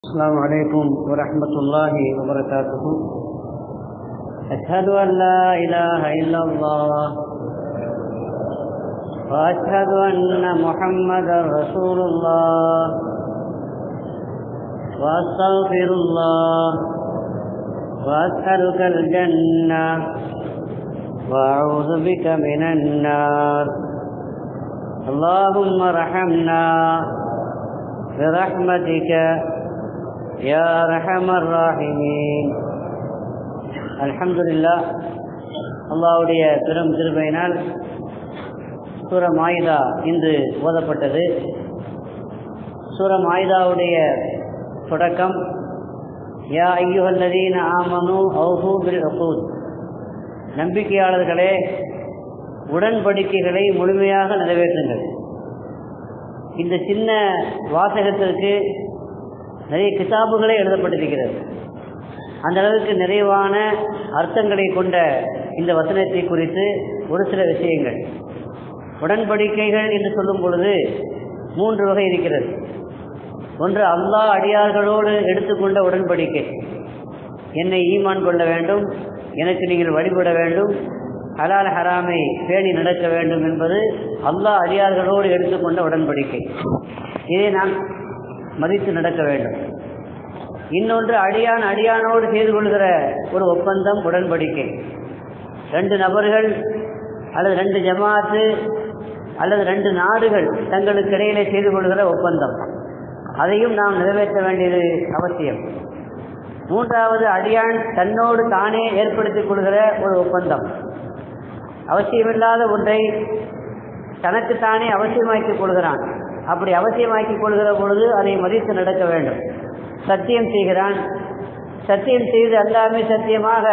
السلام عليكم ورحمة الله وبركاته أشهد أن لا إله إلا الله وأشهد أن محمدا رسول الله وأستغفر الله وأسألك الجنة وأعوذ بك من النار اللهم ارحمنا برحمتك يا أرحم الراحمين الحمد لله அல்லாவுடைய பெரும் திருமையினால் சூர மாயுதா இன்று ஓதப்பட்டது சூர மாயுதாவுடைய தொடக்கம் யா ஐயுஹல்லதீன ஆமனு அவுஹூ பில் உகூத் நம்பிக்கையாளர்களே உடன்படிக்கைகளை முழுமையாக நிறைவேற்றுங்கள் இந்த சின்ன வாசகத்திற்கு நிறைய கிதாபுகளே எழுதப்பட்டிருக்கிறது அந்த அளவுக்கு நிறைவான அர்த்தங்களை கொண்ட இந்த வசனத்தை குறித்து ஒரு சில விஷயங்கள் உடன்படிக்கைகள் என்று சொல்லும் பொழுது மூன்று வகை இருக்கிறது ஒன்று அல்லாஹ் அடியார்களோடு எடுத்துக்கொண்ட உடன்படிக்கை என்னை ஈமான் கொள்ள வேண்டும் எனக்கு நீங்கள் வழிபட வேண்டும் ஹலால் ஹராமை பேணி நடக்க வேண்டும் என்பது அல்லாஹ் அடியார்களோடு எடுத்துக்கொண்ட உடன்படிக்கை இதை நாம் மதித்து நடக்க வேண்டும் இன்னொன்று அடியான் அடியானோடு செய்து கொள்கிற ஒரு ஒப்பந்தம் உடன்படிக்கை ரெண்டு நபர்கள் அல்லது ரெண்டு ஜமாத்து அல்லது ரெண்டு நாடுகள் தங்களுக்கு இடையிலே செய்து கொள்கிற ஒப்பந்தம் அதையும் நாம் நிறைவேற்ற வேண்டியது அவசியம் மூன்றாவது அடியான் தன்னோடு தானே ஏற்படுத்திக் கொள்கிற ஒரு ஒப்பந்தம் அவசியமில்லாத ஒன்றை தனக்குத்தானே அவசியமாக்கிக் கொள்கிறான் அப்படி அவசியமாக்கிக் கொள்கிற பொழுது அதை மதித்து நடக்க வேண்டும் சத்தியம் செய்கிறான் சத்தியம் செய்து எல்லாமே சத்தியமாக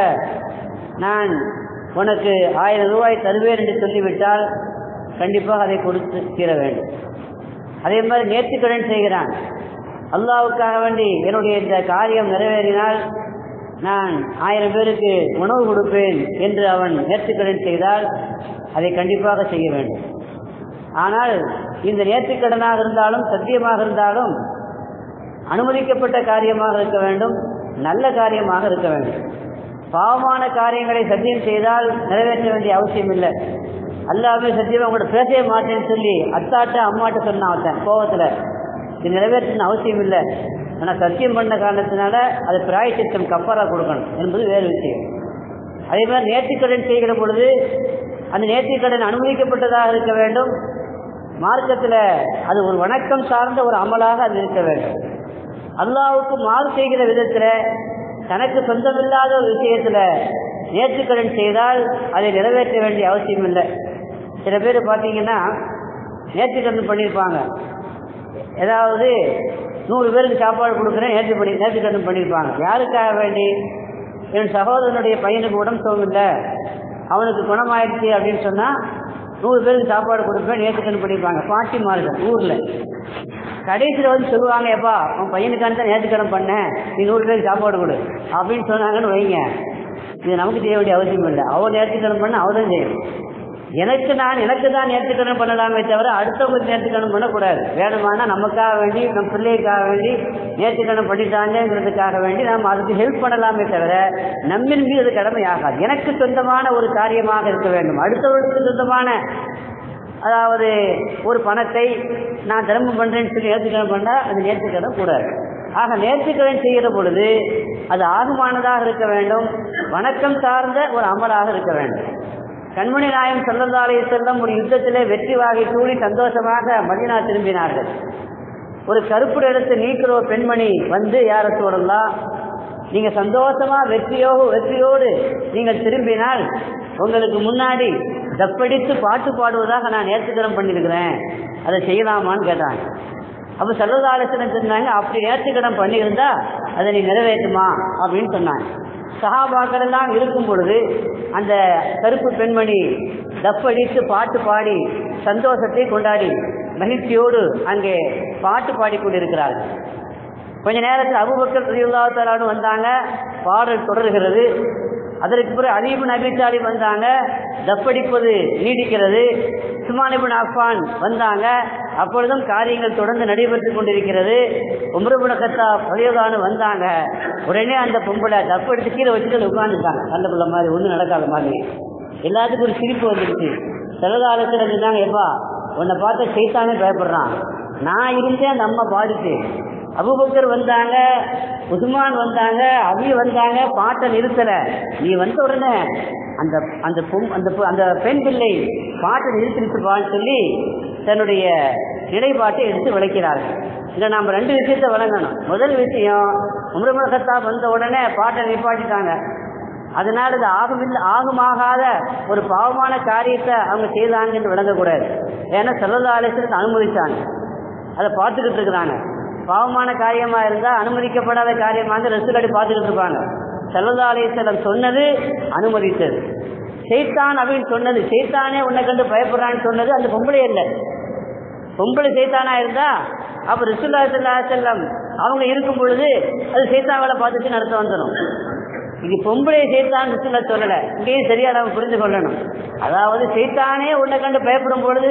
நான் உனக்கு ஆயிரம் ரூபாய் தருவேன் என்று சொல்லிவிட்டால் கண்டிப்பாக அதை கொடுத்து தீர வேண்டும் அதே மாதிரி நேர்த்திக்கடன் செய்கிறான் அல்லாவுக்காக வேண்டி என்னுடைய இந்த காரியம் நிறைவேறினால் நான் ஆயிரம் பேருக்கு உணவு கொடுப்பேன் என்று அவன் நேர்த்திக்கடன் செய்தால் அதை கண்டிப்பாக செய்ய வேண்டும் ஆனால் இந்த நேர்த்திக்கடனாக இருந்தாலும் சத்தியமாக இருந்தாலும் அனுமதிக்கப்பட்ட காரியமாக இருக்க வேண்டும் நல்ல காரியமாக இருக்க வேண்டும் பாவமான காரியங்களை சத்தியம் செய்தால் நிறைவேற்ற வேண்டிய அவசியம் இல்லை அல்லாமே சத்தியமாக உங்கள்கிட்ட பேசவே மாட்டேன்னு சொல்லி அத்தாட்ட அம்மாட்ட சொன்னான் அவன் கோபத்தில் இது நிறைவேற்றணும் அவசியம் இல்லை ஆனால் சத்தியம் பண்ண காரணத்தினால அது பிராய சித்தம் கப்பரா கொடுக்கணும் என்பது வேறு விஷயம் அதே மாதிரி நேர்த்திக்கடன் செய்கிற பொழுது அந்த நேர்த்திக்கடன் அனுமதிக்கப்பட்டதாக இருக்க வேண்டும் மார்க்கத்தில் அது ஒரு வணக்கம் சார்ந்த ஒரு அமலாக அது இருக்க வேண்டும் அல்லாவுக்கு மாறு செய்கிற விதத்தில் தனக்கு சொந்தமில்லாத ஒரு விஷயத்தில் நேர்த்திக்கடன் செய்தால் அதை நிறைவேற்ற வேண்டிய அவசியம் இல்லை சில பேர் பார்த்தீங்கன்னா நேர்த்திக்கடன் பண்ணியிருப்பாங்க ஏதாவது நூறு பேருக்கு சாப்பாடு கொடுக்குறேன் நேற்று பண்ணி நேர்த்திக்கடன் பண்ணியிருப்பாங்க யாருக்காக வேண்டி என் சகோதரனுடைய பையனுக்கு உடம்பு சோமில்லை அவனுக்கு குணமாயிடுச்சு அப்படின்னு சொன்னால் நூறு பேருக்கு சாப்பாடு கொடுப்பேன் நேற்றுக்கண் பண்ணியிருப்பாங்க பாட்டி மாறுகள் ஊரில் கடைசியில் வந்து சொல்லுவாங்க எப்பா உன் பையனுக்கான தான் நேற்றுக்கடன் பண்ணேன் நீ நூறு பேருக்கு சாப்பாடு கொடு அப்படின்னு சொன்னாங்கன்னு வைங்க இது நமக்கு செய்ய வேண்டிய அவசியம் இல்லை அவர் நேர்த்திக்கடன் பண்ண அவர் தான் செய்யணும் எனக்கு நான் எனக்கு தான் நேர்த்திக்கடன் பண்ணலாமே தவிர அடுத்தவங்களுக்கு நேர்த்திக்கடன் பண்ணக்கூடாது வேணுமானா நமக்காக வேண்டி நம் பிள்ளைக்காக வேண்டி நேர்த்திக்கடன் பண்ணிட்டாங்கிறதுக்காக வேண்டி நாம் அதுக்கு ஹெல்ப் பண்ணலாமே தவிர நம்மின் மீது அது கடமை ஆகாது எனக்கு சொந்தமான ஒரு காரியமாக இருக்க வேண்டும் அடுத்தவர்களுக்கு சொந்தமான அதாவது ஒரு பணத்தை நான் தினமும் பண்ணுறேன்னு சொல்லி நேர்த்திக்கடன் பண்ணால் அது நேர்த்திக்கடன் கூடாது ஆக நேர்த்திக்கடன் செய்கிற பொழுது அது ஆகுமானதாக இருக்க வேண்டும் வணக்கம் சார்ந்த ஒரு அமலாக இருக்க வேண்டும் கண்மணி நாயம் சொல்லந்தாலே செல்லம் ஒரு யுத்தத்திலே வெற்றி வாகை கூறி சந்தோஷமாக மதினா திரும்பினார்கள் ஒரு கருப்பு எடுத்து நீக்கிற ஒரு பெண்மணி வந்து யார சொல்லலாம் நீங்க சந்தோஷமா வெற்றியோ வெற்றியோடு நீங்கள் திரும்பினால் உங்களுக்கு முன்னாடி தப்படித்து பாட்டு பாடுவதாக நான் நேர்த்திக்கடன் பண்ணியிருக்கிறேன் அதை செய்யலாமான்னு கேட்டாங்க அப்போ சல்லதாலோசனை சொன்னாங்க அப்படி நேர்த்திக்கடன் பண்ணியிருந்தா அதை நீ நிறைவேற்றுமா அப்படின்னு சொன்னாங்க சகாபாக்கள் எல்லாம் இருக்கும் பொழுது அந்த கருப்பு பெண்மணி தப்படித்து பாட்டு பாடி சந்தோஷத்தை கொண்டாடி மகிழ்ச்சியோடு அங்கே பாட்டு பாடிக்கொண்டிருக்கிறார்கள் கொஞ்ச நேரத்தில் அபுபக்கர் ரலியல்லாஹு வந்தாங்க பாடல் தொடர்கிறது அதற்கு பிறகு அலீபு நபித்தாலி வந்தாங்க தப்படிப்பது நீடிக்கிறது சுமானிபின் அஃபான் வந்தாங்க அப்பொழுதும் காரியங்கள் தொடர்ந்து நடைபெற்றுக் கொண்டிருக்கிறது உமரபுல கத்தா பழையதானு வந்தாங்க உடனே அந்த பொம்பளை தப்பு எடுத்து கீழே வச்சுட்டு உட்காந்துட்டாங்க நல்ல பிள்ளை மாதிரி ஒன்றும் நடக்காத மாதிரி எல்லாத்துக்கும் ஒரு சிரிப்பு வந்துருச்சு சிலகாலத்தில் இருந்தாங்க எப்பா உன்னை பார்த்த சைத்தானே பயப்படுறான் நான் இருந்தேன் அந்த அம்மா பாதிச்சு அபுபக்கர் வந்தாங்க உஸ்மான் வந்தாங்க அபி வந்தாங்க பாட்டை நிறுத்தல நீ வந்த உடனே அந்த அந்த பொம் அந்த பொ- அந்த பெண் பிள்ளை பாட்டை நிறுத்திருப்பான்னு சொல்லி தன்னுடைய நிலைப்பாட்டை எடுத்து விளக்கிறார்கள் இதை நாம் ரெண்டு விஷயத்தை வழங்கணும் முதல் விஷயம் உமரமுலகத்தா வந்த உடனே பாட்டை நிப்பாட்டிட்டாங்க அதனால இது ஆகுமில்ல ஆகுமாகாத ஒரு பாவமான காரியத்தை அவங்க செய்தாங்கன்னு விளங்கக்கூடாது ஏன்னா செல்லதா ஆலோசனத்தை அனுமதிச்சாங்க அதை பார்த்துக்கிட்டு இருக்கிறாங்க பாவமான காரியமா இருந்தா அனுமதிக்கப்படாத காரியமா இருந்தால் ரெஸ்ட் பார்த்துக்கிட்டு இருப்பாங்க செல்லதாலயத்தில் சொன்னது அனுமதித்தது செய்தான் அப்படின்னு சொன்னது செய்தானே உன்னை கண்டு பயப்படுறான்னு சொன்னது அந்த பொம்பளை இல்லை பொம்பளை செய்தானா இருந்தா அப்ப ரிசுல்லா சல்லா செல்லம் அவங்க இருக்கும் பொழுது அது செய்தாவளை பார்த்துட்டு நடத்த வந்துடும் இது பொம்பளை செய்தான் ரிசுல்லா சொல்லல இங்கேயும் சரியா நம்ம புரிந்து கொள்ளணும் அதாவது செய்தானே உன்னை கண்டு பயப்படும் பொழுது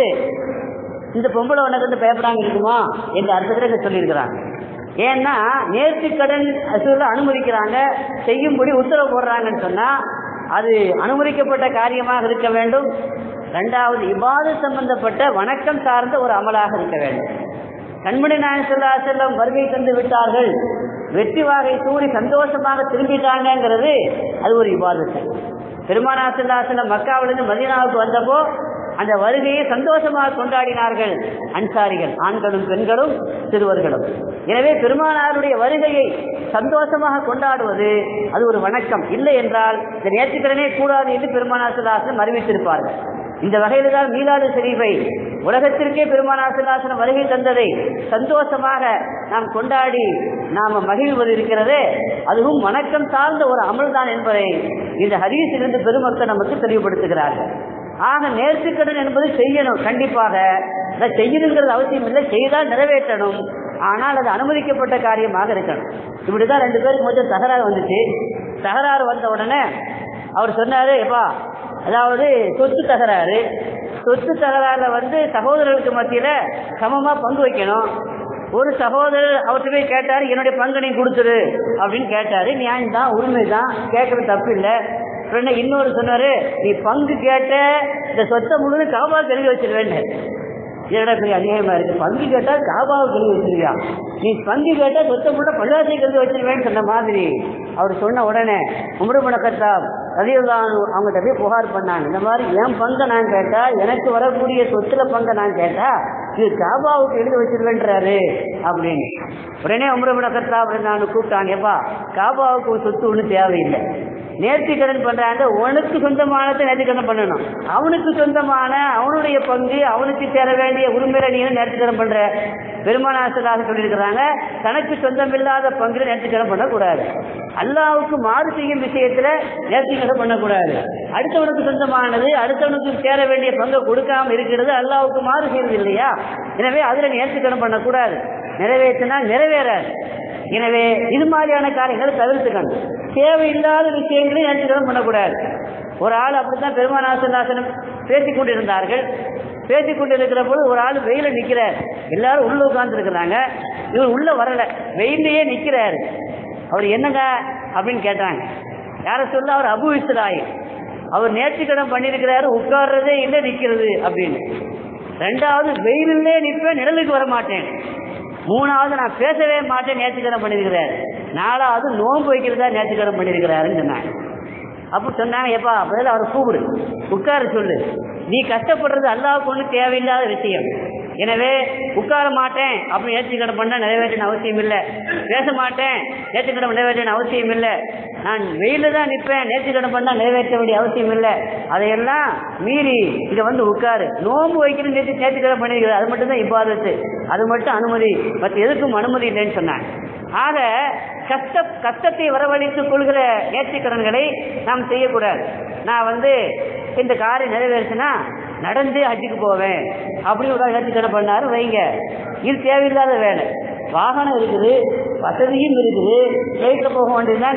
இந்த பொம்பளை உன்னை கண்டு பயப்படாம இருக்குமா என்ற அர்த்தத்தில் இங்க சொல்லியிருக்கிறாங்க ஏன்னா நேர்த்திக்கடன் அசுல அனுமதிக்கிறாங்க செய்யும்படி உத்தரவு போடுறாங்கன்னு சொன்னா அது அனுமதிக்கப்பட்ட காரியமாக இருக்க வேண்டும் ரெண்டாவது இவ்வாறு சம்பந்தப்பட்ட வணக்கம் சார்ந்த ஒரு அமலாக இருக்க வேண்டும் கண்மணி நாயன் சொல்லா செல்லம் வருகை தந்து விட்டார்கள் வெற்றி வாகை சூடி சந்தோஷமாக திரும்பிட்டாங்கங்கிறது அது ஒரு இபாதத்து பெருமானா செல்லா செல்லம் மக்காவிலிருந்து மதீனாவுக்கு வந்தப்போ அந்த வருகையை சந்தோஷமாக கொண்டாடினார்கள் அன்சாரிகள் ஆண்களும் பெண்களும் சிறுவர்களும் எனவே பெருமானாருடைய வருகையை சந்தோஷமாக கொண்டாடுவது அது ஒரு வணக்கம் இல்லை என்றால் இந்த நேற்றுக்கிழனே கூடாது என்று பெருமானார் சுல்லாசனம் அறிவித்திருப்பார்கள் இந்த வகையில் தான் மீலாது ஷெரீஃபை உலகத்திற்கே பெருமானார் சுல்லாசனம் வருகை தந்ததை சந்தோஷமாக நாம் கொண்டாடி நாம மகிழ்வது இருக்கிறதே அதுவும் வணக்கம் சார்ந்த ஒரு அமல்தான் என்பதை இந்த ஹதீஸிலிருந்து பெருமக்கள் நமக்கு தெளிவுபடுத்துகிறார்கள் ஆக நேர்த்திக்கடன் என்பது செய்யணும் கண்டிப்பாக அதை செய்யணுங்கிறது அவசியம் இல்லை செய்தால் நிறைவேற்றணும் ஆனால் அது அனுமதிக்கப்பட்ட காரியமாக இருக்கணும் இப்படிதான் ரெண்டு பேருக்கு கொஞ்சம் தகராறு வந்துச்சு தகராறு வந்த உடனே அவர் சொன்னாரு எப்பா அதாவது சொத்து தகராறு சொத்து தகராறுல வந்து சகோதரர்களுக்கு மத்தியில சமமா பங்கு வைக்கணும் ஒரு சகோதரர் அவர்கிட்ட போய் கேட்டாரு என்னுடைய பங்கு நீ கொடுத்துரு அப்படின்னு கேட்டாரு நியாயம் தான் உரிமை தான் கேட்கறது தப்பு இல்லை உடனே இன்னொரு சொன்னாரு நீ பங்கு கேட்ட இந்த சொத்தை முழுவதும் காபா கழுவி வச்சிருவேன்னு என்னடா பெரிய அநியாயமா இருக்கு பங்கு கேட்டா காபாவை கழுவி வச்சிருவியா நீ பங்கு கேட்டா சொத்தை முள்ள பல்லாசை கழுவி வச்சிருவேன்னு சொன்ன மாதிரி அவர் சொன்ன உடனே உமருமன கத்தாப் ரதியுல்லான் அவங்ககிட்ட போய் புகார் பண்ணாங்க இந்த மாதிரி என் பங்கை நான் கேட்டா எனக்கு வரக்கூடிய சொத்துல பங்கை நான் கேட்டா இது காபாவுக்கு எழுதி வச்சிருவேன்றாரு அப்படின்னு உடனே உமருமன கத்தா அப்படின்னு நான் கூப்பிட்டாங்க ஏப்பா காபாவுக்கு ஒரு சொத்து ஒன்றும் தேவையில்லை நேர்த்திக்கடன் பண்றாங்க உனக்கு சொந்தமானதை நேர்த்திக்கடன் பண்ணணும் அவனுக்கு சொந்தமான அவனுடைய பங்கு அவனுக்கு சேர வேண்டிய உரிமையில நீ நேர்த்திக்கடன் பண்ற பெருமானாசலாக சொல்லியிருக்கிறாங்க தனக்கு சொந்தமில்லாத பங்குல நேர்த்திக்கடன் பண்ணக்கூடாது அல்லாவுக்கு மாறு செய்யும் விஷயத்துல நேர்த்திக்கடன் பண்ணக்கூடாது அடுத்தவனுக்கு சொந்தமானது அடுத்தவனுக்கு சேர வேண்டிய பங்கை கொடுக்காம இருக்கிறது அல்லாவுக்கு மாறு செய்யறது இல்லையா எனவே அதுல நேர்த்திக்கடன் பண்ணக்கூடாது நிறைவேற்றினா நிறைவேறாது எனவே இது மாதிரியான காரியங்களை தவிர்த்துக்கணும் தேவையில்லாத விஷயங்களை நேர்த்திக்கடன் பண்ணக்கூடாது ஒரு ஆள் அப்படித்தான் பெருமானாசனாசனம் பேசிக் கொண்டிருந்தார்கள் பேசிக் கொண்டிருக்கிற போது ஒரு ஆள் வெயில நிக்கிறார் எல்லாரும் உள்ள உட்கார்ந்து இருக்கிறாங்க இவர் உள்ள வரல வெயிலையே நிக்கிறாரு அவர் என்னங்க அப்படின்னு கேட்டாங்க யார சொல்ல அவர் அபு இஸ்ராயி அவர் நேர்த்திக்கடன் பண்ணியிருக்கிறாரு உட்கார்றதே இல்லை நிக்கிறது அப்படின்னு ரெண்டாவது வெயிலே நிற்பேன் நிழலுக்கு வர மாட்டேன் மூணாவது நான் பேசவே மாட்டேன் நேர்த்திக்கடன் பண்ணியிருக்கிறார் நாலாவது நோன்பு வைக்கிறதா நேர்த்திக்கடன் பண்ணியிருக்கிறாருன்னு சொன்னாங்க அப்போ சொன்னாங்க எப்பா பதில் அவர் கூப்பிடு உட்கார சொல்லு நீ கஷ்டப்படுறது அல்லாவுக்கு ஒன்றும் தேவையில்லாத விஷயம் எனவே உட்கார மாட்டேன் அப்படி நேர்த்திக்கடன் பண்ண நிறைவேற்றின அவசியம் இல்லை பேச மாட்டேன் நேர்த்திக்கடன் நிறைவேற்றின அவசியம் இல்லை நான் வெயில தான் நிற்பேன் நேர்த்திக்கடன் பண்ண நிறைவேற்ற வேண்டிய அவசியம் இல்லை அதையெல்லாம் மீறி இங்க வந்து உட்காரு நோன்பு வைக்கிற நேற்று நேர்த்திக்கடன் பண்ணிருக்கிறது அது மட்டும் தான் இப்பாதத்து அது மட்டும் அனுமதி மற்ற எதுக்கும் அனுமதி இல்லைன்னு சொன்னாங்க ஆக கஷ்ட கஷ்டத்தை வரவழைத்துக் கொள்கிற நேர்த்திக்கடன்களை நாம் செய்யக்கூடாது நான் வந்து இந்த காரியம் நிறைவேறுச்சுன்னா நடந்து ஹஜ்ஜுக்கு போவேன் அப்படி ஒரு நேர்த்திக்கடன் பண்ணாரு வைங்க இது தேவையில்லாத வேலை வாகனம் இருக்குது வசதியும் இருக்குது ஃப்ளைட்டில் போக வேண்டியது தானே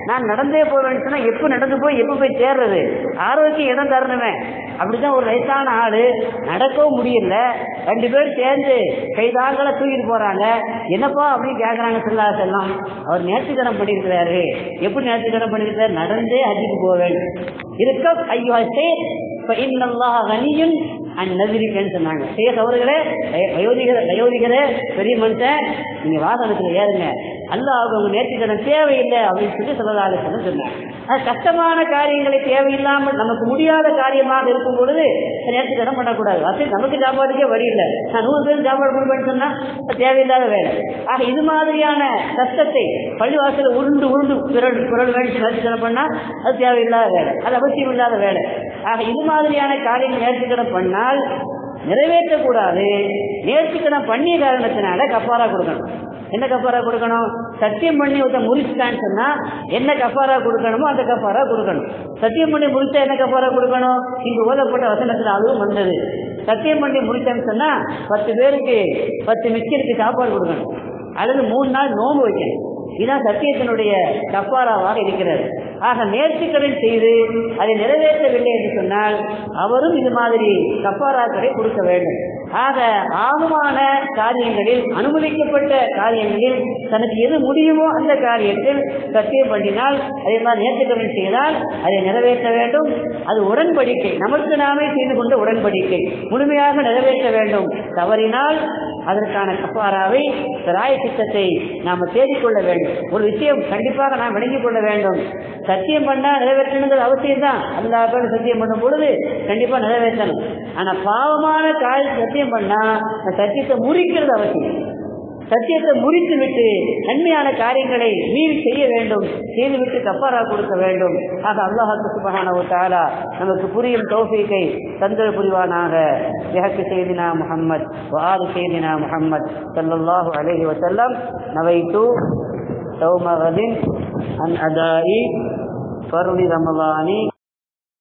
நான் நடந்தே போவேன்னு சொன்னா எப்போ நடந்து போய் எப்போ போய் சேர்றது ஆரோக்கியம் இடம் தரணுமே அப்படிதான் ஒரு வயசான ஆளு நடக்கவும் முடியல ரெண்டு பேரும் சேர்ந்து கைதாங்கள தூக்கிட்டு போறாங்க என்னப்பா அப்படின்னு கேட்கறாங்க சொல்லா செல்லாம் அவர் நேர்த்திக்கடன் பண்ணியிருக்கிறாரு எப்படி நேர்த்திக்கடன் பண்ணியிருக்கிறார் நடந்தே ஹஜ்ஜுக்கு போவேன் இருக்க ஐயோ இப்ப இன்னல்லாஹ் கனியுன் அண்ட் நதிரிக்கன்னு சொன்னாங்க சேஸ் அவர்களே வயோதிகர வயோதிகரே பெரிய மனுஷன் நீங்க வாகனத்துல ஏறுங்க அல்லாஹ் அவங்க நேர்த்திக்கடன் தேவையில்லை அப்படின்னு சொல்லி சொல்லலாலு சொன்னாங்க அது கஷ்டமான காரியங்களை தேவையில்லாமல் நமக்கு முடியாத காரியமாக இருக்கும் பொழுது நேர்த்திக்கடன் பண்ணக்கூடாது அது நமக்கு சாப்பாட்டுக்கே வழி இல்லை நான் நூறு பேர் சாப்பாடு கொடுப்பேன்னு சொன்னா அது தேவையில்லாத வேலை ஆக இது மாதிரியான கஷ்டத்தை பள்ளிவாசல உருண்டு உருண்டு குரல் குரல் வேண்டி நேர்த்திக்கடன் பண்ணா அது தேவையில்லாத வேலை அது அவசியம் இல்லாத வேலை ஆக இது மாதிரியான காரியங்கள் நேர்த்திக்கடன் பண்ணால் நிறைவேற்றக்கூடாது நேர்த்திக்கடன் பண்ணிய காரணத்தினால கப்பாரா கொடுக்கணும் என்ன கப்பாரா கொடுக்கணும் சத்தியம் பண்ணி ஒருத்த முறிச்சுட்டான்னு சொன்னா என்ன கப்பாரா கொடுக்கணுமோ அந்த கப்பாரா கொடுக்கணும் சத்தியம் பண்ணி முறிச்சா என்ன கப்பாரா கொடுக்கணும் இங்கு ஓதப்பட்ட வசனத்தில் அதுவும் வந்தது சத்தியம் பண்ணி முடிச்சேன்னு சொன்னா பத்து பேருக்கு பத்து மிச்சருக்கு சாப்பாடு கொடுக்கணும் அல்லது மூணு நாள் நோம்பு வைக்கணும் இதுதான் சத்தியத்தினுடைய கப்பாராவாக இருக்கிறது ஆக நேர்த்திக்கடன் செய்து அதை நிறைவேற்றவில்லை என்று சொன்னால் அவரும் இது மாதிரி கப்பாராக்களை கொடுக்க வேண்டும் ஆக ஆகுமான காரியங்களில் அனுமதிக்கப்பட்ட காரியங்களில் தனக்கு எது முடியுமோ அந்த காரியத்தில் சத்தியம் பண்ணினால் அதே மாதிரி நேர்த்திக்கடன் செய்தால் அதை நிறைவேற்ற வேண்டும் அது உடன்படிக்கை நமக்கு நாமே செய்து கொண்ட உடன்படிக்கை முழுமையாக நிறைவேற்ற வேண்டும் தவறினால் அதற்கான கப்பாராவை ராய சித்தத்தை நாம தேடிக்கொள்ள வேண்டும் ஒரு விஷயம் கண்டிப்பாக நாம் விளங்கிக் கொள்ள வேண்டும் சத்தியம் பண்ணா நிறைவேற்றணுங்கிறது அவசியம் தான் எல்லா பேரும் சத்தியம் பண்ணும் பொழுது கண்டிப்பா நிறைவேற்றணும் ஆனா பாவமான காரியம் சத்தியம் பண்ணா அந்த சத்தியத்தை முறிக்கிறது அவசியம் சத்தியத்தை முறித்து விட்டு நன்மையான காரியங்களை மீறி செய்ய வேண்டும் செய்துவிட்டு கப்பாரா கொடுக்க வேண்டும் ஆக அல்லாஹாக்கு சுபகான தாலா நமக்கு புரியும் தௌஃபீக்கை தந்தல் புரிவானாக இஹக்கு செய்தினா முஹம்மத் வாது செய்தினா முஹம்மத் சல்லல்லாஹு அலைஹி வஸல்லம் நவைத்து சௌமகதின் அன் அதாயி ஃபர்லி ரமலானி